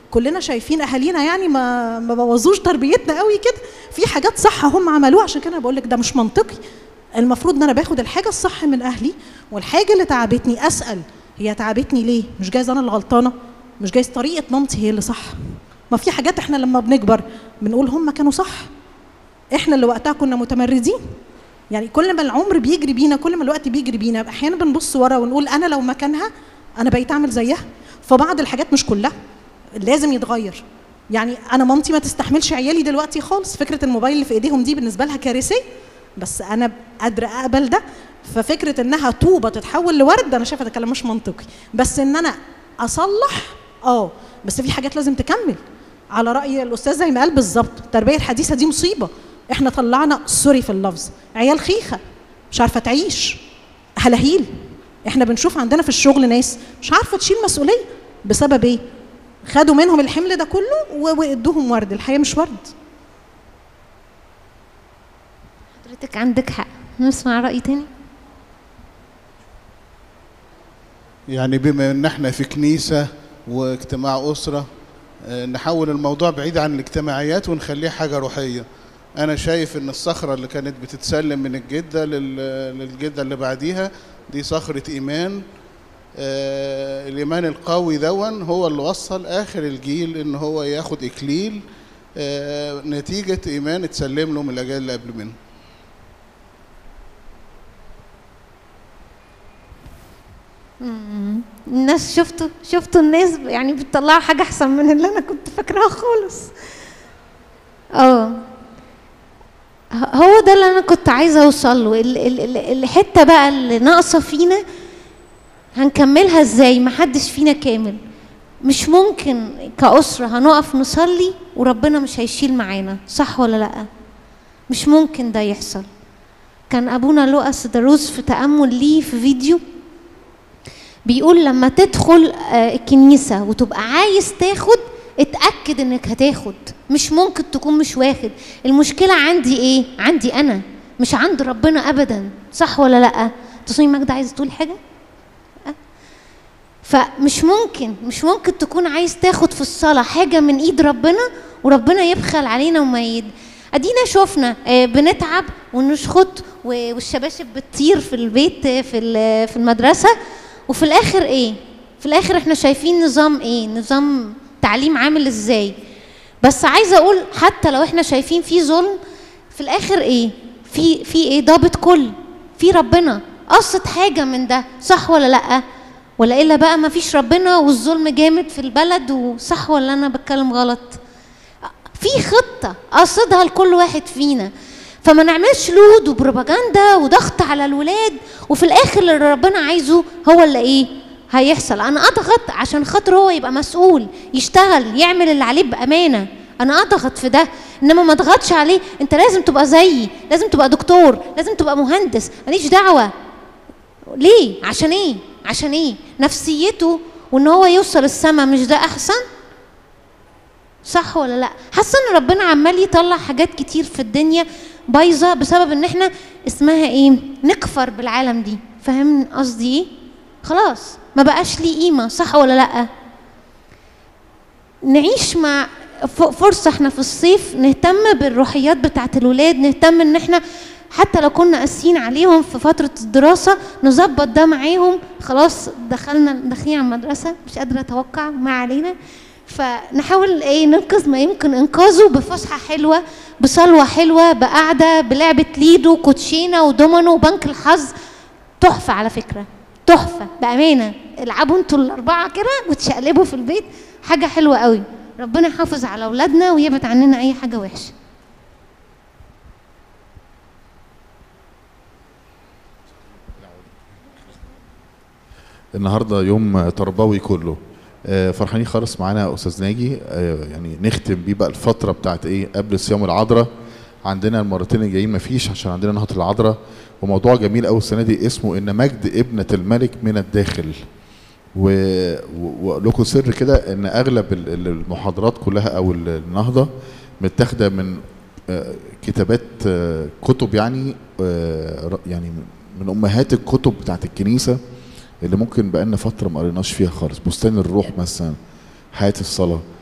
كلنا شايفين اهالينا يعني ما ما بوظوش تربيتنا قوي كده في حاجات صح هم عملوها عشان كده بقول لك ده مش منطقي المفروض ان انا باخد الحاجه الصح من اهلي والحاجه اللي تعبتني اسال هي تعبتني ليه مش جايز انا اللي غلطانه مش جايز طريقه مامتي هي اللي صح ما في حاجات احنا لما بنكبر بنقول هم كانوا صح احنا اللي وقتها كنا متمردين يعني كل ما العمر بيجري بينا كل ما الوقت بيجري بينا احيانا بنبص ورا ونقول انا لو مكانها انا بقيت اعمل زيها فبعض الحاجات مش كلها لازم يتغير يعني انا مامتي ما تستحملش عيالي دلوقتي خالص فكره الموبايل اللي في ايديهم دي بالنسبه لها كارثيه بس انا قادره اقبل ده ففكره انها طوبه تتحول لورد انا شايفه ده كلام مش منطقي بس ان انا اصلح اه بس في حاجات لازم تكمل على راي الاستاذ زي ما قال بالظبط التربيه الحديثه دي مصيبه احنا طلعنا سوري في اللفظ عيال خيخه مش عارفه تعيش هلاهيل احنا بنشوف عندنا في الشغل ناس مش عارفه تشيل مسؤوليه بسبب ايه خدوا منهم الحمل ده كله و- وادوهم ورد الحياه مش ورد حضرتك عندك حق نسمع رأي تاني يعني بما ان احنا في كنيسه واجتماع اسره آه، نحول الموضوع بعيد عن الاجتماعيات ونخليه حاجه روحيه انا شايف ان الصخره اللي كانت بتتسلم من الجده لل- للجده اللي بعديها دي صخره ايمان آه، الايمان القوي دون هو اللي وصل اخر الجيل ان هو ياخد اكليل آه، نتيجه ايمان اتسلم له من الاجيال اللي قبل منه مم. الناس شفتوا شفتوا الناس يعني بتطلعوا حاجة أحسن من اللي أنا كنت فاكراها خالص اه ه- هو ده اللي أنا كنت عايزة أوصل له ال- ال- ال- الحتة بقى اللي ناقصة فينا هنكملها ازاي محدش فينا كامل مش ممكن كأسرة هنقف نصلي وربنا مش هيشيل معانا صح ولا لأ مش ممكن ده يحصل كان أبونا لوقس دروس في تأمل ليه في فيديو بيقول لما تدخل آه، الكنيسة وتبقى عايز تاخد اتأكد انك هتاخد مش ممكن تكون مش واخد المشكلة عندي ايه عندي انا مش عند ربنا ابدا صح ولا لا تصمي مجد عايز تقول حاجة لأ؟ فمش ممكن مش ممكن تكون عايز تاخد في الصلاة حاجة من ايد ربنا وربنا يبخل علينا وما يد ادينا شفنا آه، بنتعب ونشخط و- والشباشب بتطير في البيت آه، في ال- في المدرسة وفي الاخر ايه في الاخر احنا شايفين نظام ايه نظام تعليم عامل ازاي بس عايزه اقول حتى لو احنا شايفين في ظلم في الاخر ايه في في ايه ضابط كل في ربنا قصد حاجه من ده صح ولا لا ولا الا بقى ما فيش ربنا والظلم جامد في البلد وصح ولا انا بتكلم غلط في خطه قصدها لكل واحد فينا فما نعملش لود وبروباجندا وضغط على الولاد وفي الاخر اللي ربنا عايزه هو اللي ايه هيحصل انا اضغط عشان خاطر هو يبقى مسؤول يشتغل يعمل اللي عليه بامانه انا اضغط في ده انما ما اضغطش عليه انت لازم تبقى زيي لازم تبقى دكتور لازم تبقى مهندس ماليش دعوه ليه عشان ايه عشان ايه نفسيته وان هو يوصل السما مش ده احسن صح ولا لا حاسه ان ربنا عمال يطلع حاجات كتير في الدنيا بايظه بسبب ان احنا اسمها ايه نكفر بالعالم دي فاهم قصدي ايه خلاص ما بقاش ليه قيمه صح ولا لا نعيش مع ف- فرصه احنا في الصيف نهتم بالروحيات بتاعت الولاد نهتم ان احنا حتى لو كنا قاسيين عليهم في فترة الدراسة نظبط ده معاهم خلاص دخلنا داخلين على المدرسة مش قادرة أتوقع ما علينا فنحاول ايه ننقذ ما يمكن انقاذه بفسحه حلوه بصلوه حلوه بقعده بلعبه ليدو كوتشينه ودومينو وبنك الحظ تحفه على فكره تحفه بامانه العبوا انتوا الاربعه كده وتشقلبوا في البيت حاجه حلوه قوي ربنا يحافظ على اولادنا ويبعد عننا اي حاجه وحشه النهارده يوم تربوي كله آه، فرحانين خالص معانا يا استاذ ناجي آه، يعني نختم بيه بقى الفتره بتاعت ايه قبل صيام العذراء عندنا المرتين الجايين مفيش عشان عندنا نهضه العذراء وموضوع جميل قوي السنه دي اسمه ان مجد ابنه الملك من الداخل و- و- واقول لكم سر كده ان اغلب ال- ال- المحاضرات كلها او ال- النهضه متاخده من آه، كتابات آه، كتب يعني آه، ر- يعني من امهات الكتب بتاعت الكنيسه اللي ممكن بقالنا فتره ما قريناش فيها خالص بستان الروح مثلا حياه الصلاه